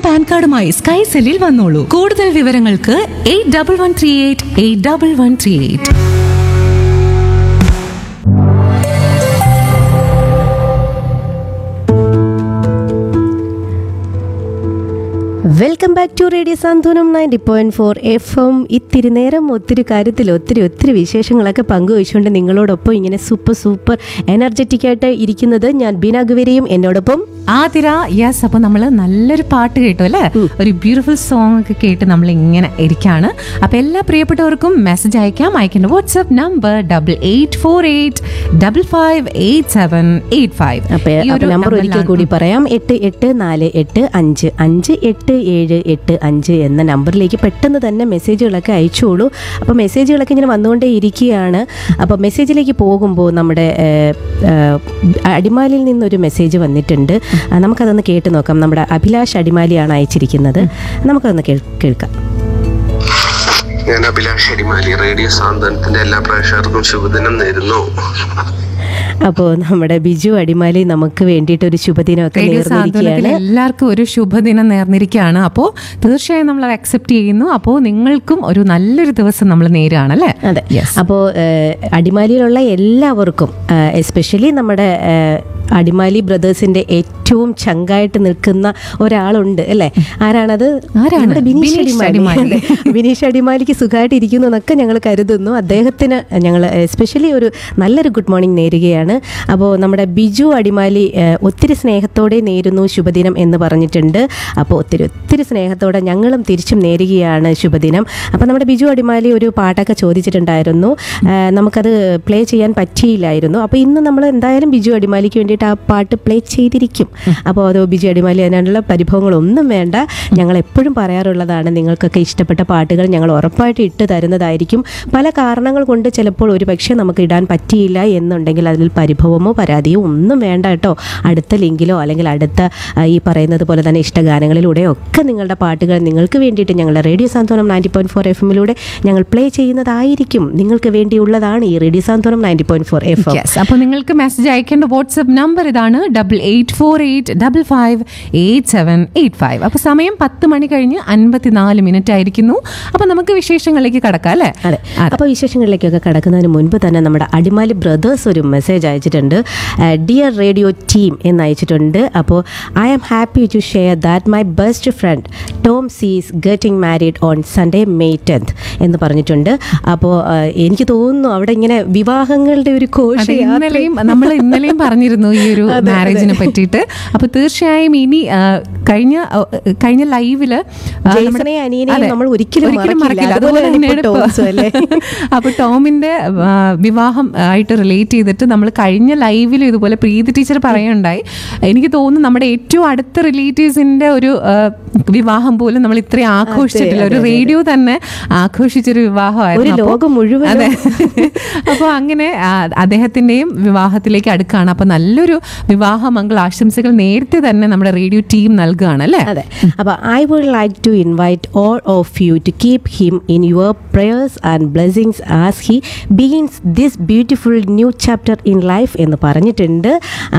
Pan കാർഡുമായി sky സെല്ലിൽ വന്നോളൂ കൂടുതൽ വിവരങ്ങൾക്ക് eight double one three eight eight double one three eight welcome back to radio Santhwanam ninety point four F M ഇത്തിരി നേരം ഒത്തിരി കാര്യത്തിൽ ഒത്തിരി ഒത്തിരി വിശേഷങ്ങളൊക്കെ പങ്കുവച്ചുകൊണ്ട് നിങ്ങളോടൊപ്പം ഇങ്ങനെ സൂപ്പർ സൂപ്പർ എനർജറ്റിക് ആയിട്ട് ഇരിക്കുന്നത് ഞാൻ ബീന ഗുവേരിയും എന്നോടൊപ്പം ആതിര യെസ് അപ്പൊ നമ്മള് നല്ലൊരു പാട്ട് കേട്ടു അല്ലേ ഒരു ബ്യൂട്ടിഫുൾ സോങ് ഒക്കെ കേട്ട് നമ്മൾ ഇങ്ങനെ ഇരിക്കാണ് അപ്പൊ എല്ലാ പ്രിയപ്പെട്ടവർക്കും മെസ്സേജ് അയക്കാം അയക്കേണ്ട WhatsApp number double eight four eight double five eight seven eight five അപ്പൊ നമ്പർ ഒരിക്കൽ കൂടി പറയാം എട്ട് എട്ട് നാല് എട്ട് അഞ്ച് അഞ്ച് എട്ട് ഏഴ് എട്ട് അഞ്ച് എന്ന നമ്പറിലേക്ക് പെട്ടെന്ന് തന്നെ മെസ്സേജുകളൊക്കെ അയച്ചോളൂ അപ്പോൾ മെസ്സേജുകളൊക്കെ ഇങ്ങനെ വന്നുകൊണ്ടേ ഇരിക്കുകയാണ് അപ്പോൾ മെസ്സേജിലേക്ക് പോകുമ്പോൾ നമ്മുടെ ഏഹ്, ഏഹ്, അടിമാലിയിൽ നിന്നൊരു മെസ്സേജ് വന്നിട്ടുണ്ട് ആ, നമുക്കതൊന്ന് കേട്ട് നോക്കാം നമ്മുടെ അഭിലാഷ് അടിമാലിയാണ് അയച്ചിരിക്കുന്നത് നമുക്കതൊന്ന് കേൾ- കേൾക്കാം ഞാൻ അഭിലാഷ് അടിമാലി റേഡിയോ സാന്ത്വനത്തിന്റെ എല്ലാ പ്രേക്ഷകർക്കും ശുഭദിനം നേരുന്നു അപ്പോൾ നമ്മുടെ ബിജു അടിമാലി നമുക്ക് വേണ്ടിയിട്ട് ഒരു ശുഭദിനമൊക്കെ റേഡിയോ സാന്ത്വനത്തിൽ നേർന്നിരിക്കുകയാണ് എല്ലാവർക്കും ഒരു ശുഭദിനം നേർന്നിരിക്കുകയാണ് അപ്പോൾ തീർച്ചയായും നമ്മൾ അത് അക്സെപ്റ്റ് ചെയ്യുന്നു അപ്പോൾ നിങ്ങൾക്കും ഒരു നല്ലൊരു ദിവസം നമ്മൾ നേരുകയാണ് അല്ലേ അതെ Yes. അപ്പോൾ അടിമാലിയിലുള്ള എല്ലാവർക്കും എസ്പെഷ്യലി നമ്മുടെ ഏഹ്, അടിമാലി ബ്രദേഴ്സിന്റെ ഏറ്റവും ചങ്കായിട്ട് നിൽക്കുന്ന ഒരാളുണ്ട് അല്ലേ ആരാണത് ആരാണ്? നമ്മുടെ ബിനീഷ് ബിനീഷ് അടിമാലി അടിമാലി. അതെ. ബിനീഷ് അടിമാലിക്ക് സുഖമായിട്ട് ഇരിക്കുന്നു എന്നൊക്കെ ഞങ്ങൾ കരുതുന്നു അദ്ദേഹത്തിന് ഞങ്ങൾ എസ്പെഷ്യലി ഒരു നല്ലൊരു ഗുഡ് മോർണിംഗ് നേരുകയാണ് അപ്പോൾ നമ്മുടെ ബിജു അടിമാലി ഏഹ്, ഒത്തിരി സ്നേഹത്തോടെ നേരുന്നു ശുഭദിനം എന്ന് പറഞ്ഞിട്ടുണ്ട് അപ്പോൾ ഒത്തിരി ഒത്തിരി സ്നേഹത്തോടെ ഞങ്ങളും തിരിച്ചും നേരുകയാണ് ശുഭദിനം അപ്പോൾ നമ്മുടെ ബിജു അടിമാലി ഒരു പാട്ടൊക്കെ ചോദിച്ചിട്ടുണ്ടായിരുന്നു ഏഹ്, നമുക്കത് പ്ലേ ചെയ്യാൻ പറ്റിയില്ലായിരുന്നു അപ്പോൾ ഇന്ന് നമ്മൾ എന്തായാലും ബിജു അടിമാലിക്ക് വേണ്ടിയിട്ട് ആ പാട്ട് പ്ലേ ചെയ്തിരിക്കും അപ്പോൾ അത് ബിജു അടിമാലി അതിനുള്ള പരിഭവങ്ങളൊന്നും വേണ്ട ഞങ്ങൾ എപ്പോഴും പറയാറുള്ളതാണ് നിങ്ങൾക്കൊക്കെ ഇഷ്ടപ്പെട്ട പാട്ടുകൾ ഞങ്ങൾ ഉറപ്പായിട്ട് ഇട്ട് തരുന്നതായിരിക്കും പല കാരണങ്ങൾ കൊണ്ട് ചിലപ്പോൾ ഒരു പക്ഷേ നമുക്ക് ഇടാൻ പറ്റിയില്ല എന്നുണ്ടെങ്കിൽ അതിൽ പരിഭവമോ പരാതിയോ ഒന്നും വേണ്ട കേട്ടോ അടുത്ത ലിങ്കിലോ അല്ലെങ്കിൽ അടുത്ത ആ, ഈ പറയുന്നത് പോലെ തന്നെ ഇഷ്ടഗാനങ്ങളിലൂടെയോ ഒക്കെ നിങ്ങളുടെ പാട്ടുകൾ നിങ്ങൾക്ക് വേണ്ടിയിട്ട് ഞങ്ങളുടെ radio Santhwanam ninety point four F എമ്മിലൂടെ ഞങ്ങൾ പ്ലേ ചെയ്യുന്നതായിരിക്കും നിങ്ങൾക്ക് വേണ്ടിയുള്ളതാണ് ഈ radio Santhwanam ninety point four F M yes അപ്പോൾ നിങ്ങൾക്ക് മെസ്സേജ് അയക്കേണ്ട വാട്സ്ആപ്പ് നമ്പർ ഇതാണ് double eight four eight double five eight seven eight five അപ്പോൾ സമയം പത്ത് മണി കഴിഞ്ഞ് അൻപത്തിനാല് മിനിറ്റ് ആയിരിക്കുന്നു അപ്പോൾ നമുക്ക് വിശേഷങ്ങളിലേക്ക് കടക്കാം അല്ലേ അതെ അപ്പോൾ വിശേഷങ്ങളിലേക്കൊക്കെ കടക്കുന്നതിന് മുൻപ് തന്നെ നമ്മുടെ അടിമാലി ബ്രദേഴ്സ് ഒരു മെസ്സേജ് അയച്ചിട്ടുണ്ട് ഡിയർ റേഡിയോ ടീം എന്ന് അയച്ചിട്ടുണ്ട് അപ്പോൾ I am happy to share that my best friend Tom is getting married on Sunday May tenth എന്ന് പറഞ്ഞിട്ടുണ്ട് അപ്പോൾ എനിക്ക് തോന്നുന്നു അവിടെ ഇങ്ങനെ വിവാഹങ്ങളുടെ ഒരു അതെ, ഘോഷയാത്ര ഇന്നലെയും നമ്മൾ ഇന്നലെയും പറഞ്ഞിരുന്നു ഈ ഒരു മാരേജിനെ പറ്റിയിട്ട് അപ്പൊ തീർച്ചയായും ഇനി ആ, കഴിഞ്ഞ ആ, കഴിഞ്ഞ ലൈവില് ആ, നമ്മുടെ- ജെയ്സനെയും അനിയനെയും അതെ, നമ്മൾ ഒരിക്കലും മറക്കില്ല. മറക്കില്ല. അതുപോലെ അതുപോലെ തന്നെ തന്നെയാണ് ഇപ്പോൾ ടോംസും അല്ലേ? അപ്പൊ ടോമിന്റെ ആ, വിവാഹം ആയിട്ട് റിലേറ്റ് ചെയ്തിട്ട് നമ്മൾ കഴിഞ്ഞ ലൈവിൽ ഇതുപോലെ പ്രീതി ടീച്ചർ പറയുണ്ടായി എനിക്ക് തോന്നുന്നു നമ്മുടെ ഏറ്റവും അടുത്ത റിലേറ്റീവ്സിന്റെ ഒരു ആ, വിവാഹം പോലും നമ്മൾ ഇത്രയും ആഘോഷിച്ചിട്ടില്ല ഒരു റേഡിയോ തന്നെ ആഘോഷിച്ചൊരു ഒരു വിവാഹമായിരുന്നു അപ്പൊ- ലോകം മുഴുവൻ അതെ അപ്പോൾ അങ്ങനെ ആ, അദ്ദേഹത്തിന്റെയും വിവാഹത്തിലേക്ക് അടുക്കാണ് അപ്പൊ നല്ലൊരു വിവാഹ മംഗള ആശംസകൾ നേരത്തെ തന്നെ നമ്മുടെ റേഡിയോ ടീം നൽകുകയാണ് അല്ലേ അതെ അപ്പോൾ I would like to invite all of you to keep him in your prayers and blessings as he begins this beautiful new chapter in life എന്ന് പറഞ്ഞിട്ടുണ്ട്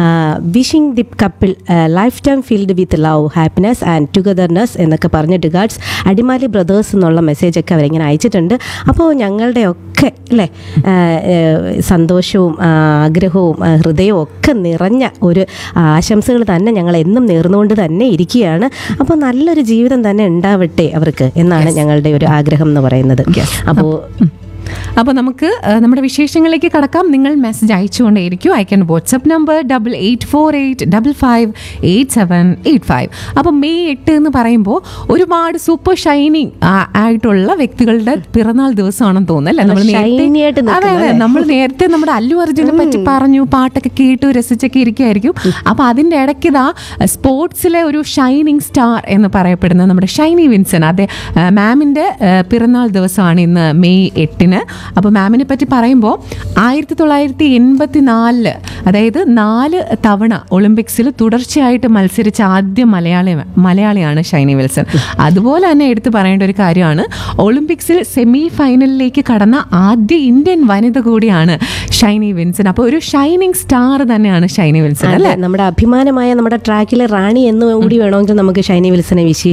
wishing the couple lifetime filled with love happiness and togetherness എന്നൊക്കെ പറഞ്ഞിട്ട് God's Adimali brothers എന്നുള്ള മെസ്സേജൊക്കെ അവരിങ്ങനെ അയച്ചിട്ടുണ്ട് അപ്പോൾ ഞങ്ങളുടെയൊക്കെ അല്ലേ ആ, ഏ, സന്തോഷവും ആ, ആഗ്രഹവും ആ, ഹൃദയവും ഒക്കെ നിറഞ്ഞ ഒരു ആശംസകൾ തന്നെ ഞങ്ങൾ എന്നും നേർന്നുകൊണ്ട് തന്നെ ഇരിക്കുകയാണ് അപ്പോൾ നല്ലൊരു ജീവിതം തന്നെ ഉണ്ടാവട്ടെ അവർക്ക് എന്നാണ് ഞങ്ങളുടെ ഒരു ആഗ്രഹം എന്ന് പറയുന്നത് അപ്പോൾ അപ്പോൾ നമുക്ക് ആ, നമ്മുടെ വിശേഷങ്ങളിലേക്ക് കടക്കാം നിങ്ങൾ മെസ്സേജ് അയച്ചുകൊണ്ടേയിരിക്കും അയക്കേണ്ട WhatsApp number double eight four eight double five eight seven eight five അപ്പോൾ മെയ് എട്ട് എന്ന് പറയുമ്പോൾ ഒരുപാട് സൂപ്പർ ഷൈനിങ് ആയിട്ടുള്ള വ്യക്തികളുടെ പിറന്നാൾ ദിവസമാണെന്ന് തോന്നുന്നു അല്ലേ നമ്മൾ Shiny ആയിട്ട് നേരത്തെ അതെ അതെ നമ്മൾ നേരത്തെ നമ്മുടെ അല്ലു അർജുനെ പറ്റി പറഞ്ഞു പാട്ടൊക്കെ കേട്ടു രസിച്ചൊക്കെ ഇരിക്കുമായിരിക്കും അപ്പോൾ അതിൻ്റെ ഇടയ്ക്ക് ഇതാ സ്പോർട്സിലെ ഒരു ഷൈനിങ് സ്റ്റാർ എന്ന് പറയപ്പെടുന്ന നമ്മുടെ ഷൈനി വിൻസൺ അതെ മാമിൻ്റെ പിറന്നാൾ ദിവസമാണ് ഇന്ന് മെയ് എട്ടിന് അപ്പോൾ മാമിനെ പറ്റി പറയുമ്പോൾ ആയിരത്തി തൊള്ളായിരത്തി എൺപത്തി നാലില് അതായത് നാല് തവണ ഒളിമ്പിക്സിൽ തുടർച്ചയായിട്ട് മത്സരിച്ച ആദ്യ മലയാളി മലയാളിയാണ് ഷൈനി വിൽസൺ അതുപോലെ തന്നെ എടുത്തു പറയേണ്ട ഒരു കാര്യമാണ് ഒളിമ്പിക്സിൽ സെമി ഫൈനലിലേക്ക് കടന്ന ആദ്യ ഇന്ത്യൻ വനിത കൂടിയാണ് ഷൈനി വിൻസൺ അപ്പോൾ ഒരു ഷൈനിങ് സ്റ്റാർ തന്നെയാണ് ഷൈനി വിൽസൺ അല്ലേ നമ്മുടെ അഭിമാനമായ നമ്മുടെ ട്രാക്കിലെ റാണി എന്ന് കൂടി വേണമെങ്കിൽ നമുക്ക് ഷൈനി വിൽസനെ വിശേഷിപ്പിക്കാം